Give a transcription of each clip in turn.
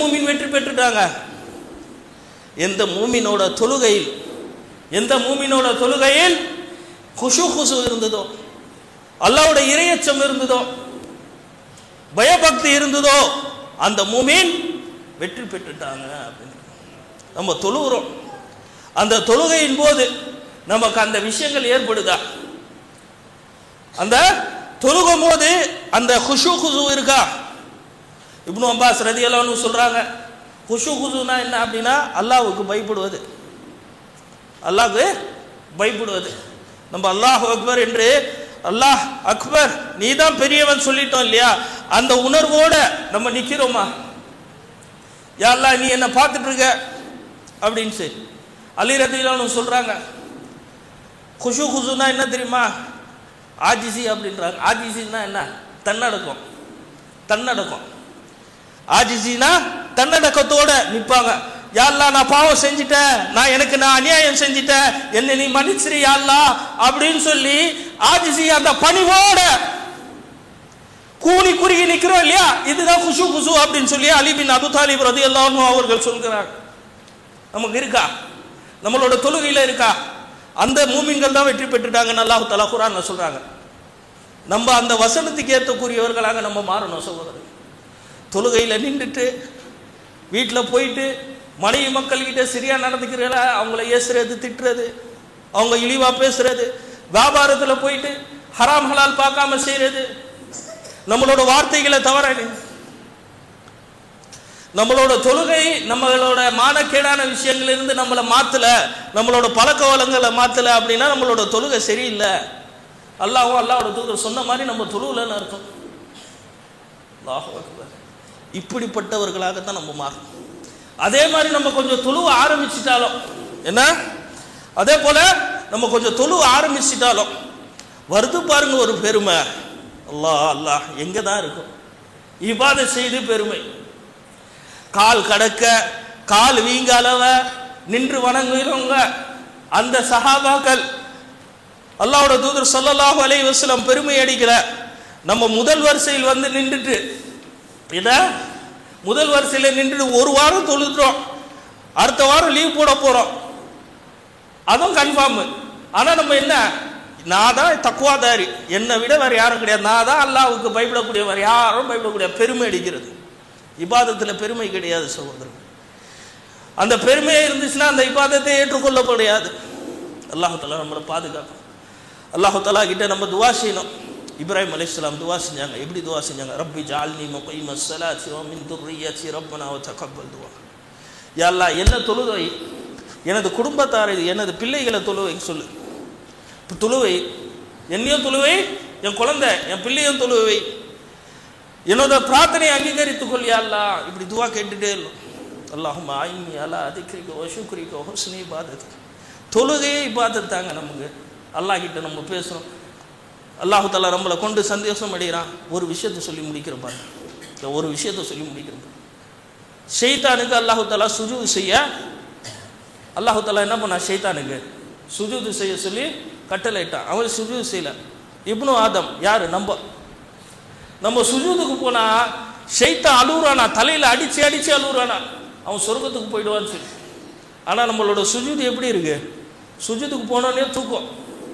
மூமின் வெற்றி பெற்றுட்டாங்க எந்த மூமினோட தொழுகையில் எந்த மூமினோட தொழுகையில் குஷு குசு இருந்ததோ அல்லாவோட இரையச்சம் இருந்ததோ பயபக்தி இருந்ததோ அந்த மூமின் வெற்றி பெற்றுட்டாங்க அப்படின்னு நம்ம தொழுகிறோம் அந்த தொழுகையின் போது நமக்கு அந்த விஷயங்கள் ஏற்படுதா அந்த தொழுகும் போது அந்த குஷு குசு இருக்கா இப்னு அப்பாஸ் ரதியல்லான்னு சொல்றாங்க குஷு குசுனா என்ன அப்படின்னா அல்லாஹ்வுக்கு பயப்படுவது அல்லாஹ்வுக்கு பயப்படுவது நம்ம அல்லாஹ் அக்பர் என்று அல்லாஹ் அக்பர் நீ தான் பெரியவன் சொல்லிட்டோம் இல்லையா அந்த உணர்வோட நம்ம நிக்கிறோமா யா அல்லாஹ் நீ என்ன பார்த்துட்டு இருக்க அப்படின்னு சரி அலி ரதியல்லான்னு சொல்றாங்க குஷு குசுனா என்ன தெரியுமா ஆஜிசி அப்படின்றாங்க ஆஜிசின்னா என்ன தன்னடக்கம் தன்னடக்கம் ஆஜிசினா தன்னடக்கத்தோட நிப்பாங்க யாழ்லா நான் பாவம் செஞ்சிட்டேன் நான் எனக்கு நான் அநியாயம் செஞ்சிட்டேன் என்ன நீ மன்னிச்சிரு யாழ்லா அப்படின்னு சொல்லி ஆஜிசி அந்த பணிவோட கூனி குறுகி நிக்கிறோம் இல்லையா இதுதான் குஷு குசு அப்படின்னு சொல்லி அலி பின் அபு தாலிப் ரதி அவர்கள் சொல்கிறார் நமக்கு இருக்கா நம்மளோட தொழுகையில இருக்கா அந்த மூமின்கள் தான் வெற்றி பெற்றுட்டாங்கன்னு அல்லாஹ் தலா குரான்ல சொல்றாங்க நம்ம அந்த வசனத்துக்கு ஏற்றக்கூடியவர்களாக நம்ம மாறணும் சகோதரர் தொழுகையில் நின்றுட்டு வீட்டில் போயிட்டு மனைவி மக்கள்கிட்ட சரியா நடந்துக்கிறல அவங்கள ஏசுறது திட்டுறது அவங்க இழிவா பேசுறது வியாபாரத்தில் போயிட்டு ஹராம் ஹலால் பார்க்காம செய்யறது நம்மளோட வார்த்தைகளை தவற நம்மளோட தொழுகை நம்மளோட மானக்கேடான விஷயங்களிலிருந்து நம்மளை மாத்தல நம்மளோட பழக்க வளங்களை மாத்தல அப்படின்னா நம்மளோட தொழுகை சரியில்லை அல்லாஹ்வும் அல்லாஹ்வோட தூதர் சொன்ன மாதிரி நம்ம தொழுவலன்னு அர்த்தம் அல்லாஹ் அக்பர் இப்படிப்பட்டவர்களாகத்தான் நம்ம மாறணும் அதே மாதிரி நம்ம கொஞ்சம் தொழுவ ஆரம்பிச்சிட்டாலும் என்ன அதே போல நம்ம கொஞ்சம் தொழுவ ஆரம்பிச்சிட்டாலும் வருது பாருங்க ஒரு பெருமை அல்லாஹ் அல்லாஹ் எங்க தான் இருக்கும் இபாதை செய்து பெருமை கால் கடக்க கால் வீங்க அளவ நின்று வணங்குகிறவங்க அந்த சஹாபாக்கள் அல்லாஹ்வோட தூதர் ஸல்லல்லாஹு அலைஹி வஸல்லம் பெருமை அடிக்கல நம்ம முதல் வரிசையில் வந்து நின்றுட்டு இத முதல் வரிசையில் நின்றுட்டு ஒரு வாரம் தொழுதுறோம் அடுத்த வாரம் லீவ் போட போறோம் அதுவும் கன்ஃபார்ம் ஆனா நம்ம என்ன நான் தான் தக்குவாதாரி என்னை விட வேற யாரும் கிடையாது நான் தான் அல்லாஹ்வுக்கு பயப்படக்கூடிய வேற யாரும் பயப்படக்கூடிய பெருமை அடிக்கிறது இபாதத்தில் பெருமை கிடையாது சகோதரன் அந்த பெருமையே இருந்துச்சுன்னா அந்த இபாதத்தை ஏற்றுக்கொள்ளப்படையாது அல்லாஹாலா நம்மளை பாதுகாக்கும் அல்லாஹாலா கிட்ட நம்ம துவா செய்யணும் இப்ராஹிம் அலைஹிஸ்ஸலாம் துவா செஞ்சாங்க எப்படி துவா செஞ்சாங்க ரப்பி ஜால்னி முகைம ஸலாத்தி வ மின் துர்ரிய்யத்தி ரப்பனா வ தகப்பல் துவா யா அல்லாஹ் என்ன தொழுவை எனது குடும்பத்தாரை எனது பிள்ளைகளை தொழுவை சொல்லு இப்போ தொழுவை என்னையும் தொழுவை என் குழந்தை என் பிள்ளையும் தொழுவை என்னோட பிரார்த்தனை அங்கீகரித்துக் கொள் யா அல்லாஹ் இப்படி துவா கேட்டுட்டே இல்லை அல்லாஹும் ஆயினி அலா அதிகரிக்க ஒஷுக்குரிக்க ஹுஸ்னி இபாதத் தொழுகையே இபாதத் தாங்க நமக்கு அல்லாஹ் கிட்ட நம்ம பேசுகிறோம் அல்லாஹு தாலா நம்மளை கொண்டு சந்தோஷம் அடைகிறான் ஒரு விஷயத்தை சொல்லி முடிக்கிற பாருங்க இந்த ஒரு விஷயத்தை சொல்லி முடிக்கிறேன் ஷெய்தானுக்கு அல்லாஹு தாலா சுஜூது செய்ய அல்லாஹு தாலா என்ன பண்ணா ஷெய்தானுக்கு சுஜூது செய்ய சொல்லி கட்டளையிட்டான் அவன் சுஜூது செய்யல இப்னு ஆதம் யாரு நம்ம நம்ம சுஜூதுக்கு போனா ஷெய்தான் அழுகுறானா தலையில அடிச்சு அடிச்சு அழுகுறானா அவன் சொர்க்கத்துக்கு போயிடுவான்னு சொல்லி ஆனா நம்மளோட சுஜூது எப்படி இருக்கு சுஜூதுக்கு போனோடனே தூக்கம்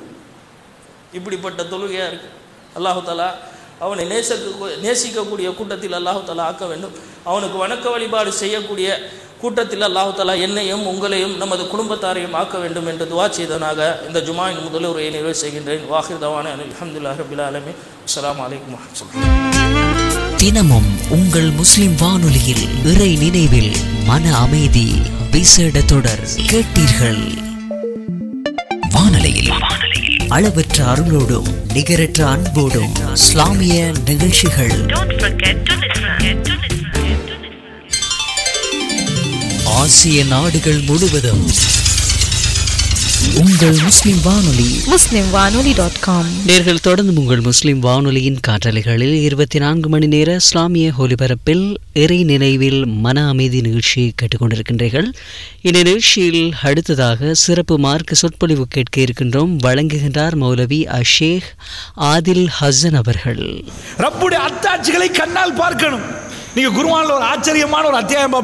இப்படிப்பட்ட தொழுகையா இருக்கு அல்லாஹு தாலா அவனை நேசக்க நேசிக்கக்கூடிய கூட்டத்தில் அல்லாஹு தாலா ஆக்க வேண்டும் அவனுக்கு வணக்க வழிபாடு செய்யக்கூடிய கூட்டத்தில் அல்லாஹு தாலா என்னையும் உங்களையும் நமது குடும்பத்தாரையும் ஆக்க வேண்டும் என்று துவா செய்தனாக இந்த ஜுமாயின் முதல் உரையை நிறைவு செய்கின்றேன் வாஹிர் தவான அலமதுல்லா ரபில் அலமி அஸ்லாம் வலைக்கம் வரமத்துல்லாஹி தினமும் உங்கள் முஸ்லிம் வானொலியில் இறை நினைவில் மன அமைதி விசேட தொடர் கேட்டீர்கள் வானொலியில் அளவற்ற அருளோடும் நிகரற்ற அன்போடும் இஸ்லாமிய நிகழ்ச்சிகள் Don't forget to listen. To listen. To listen. ஆசிய நாடுகள் முழுவதும் உங்கள் முஸ்லிம் வானொலி muslimwanoli.com நேர்கள் தொடர்ந்து உங்கள் முஸ்லிம் வானொலியின் காற்றலைகளில் இருபத்தி நான்கு மணி நேர இஸ்லாமிய ஒலிபரப்பில் இறை நினைவில் மன அமைதி நிகழ்ச்சியை கேட்டுக்கொண்டிருக்கின்றீர்கள் இந்த நிகழ்ச்சியில் அடுத்ததாக சிறப்பு மார்க்க சொற்பொழிவு கேட்க இருக்கின்றோம் வழங்குகின்றார் மௌலவி அஷேக் ஆதில் ஹசன் அவர்கள் ரப்புடைய அத்தாட்சிகளை கண்ணால் பார்க்கணும் நீங்க குருவான்ல ஒரு ஆச்சரியமான ஒரு அத்தியாயம்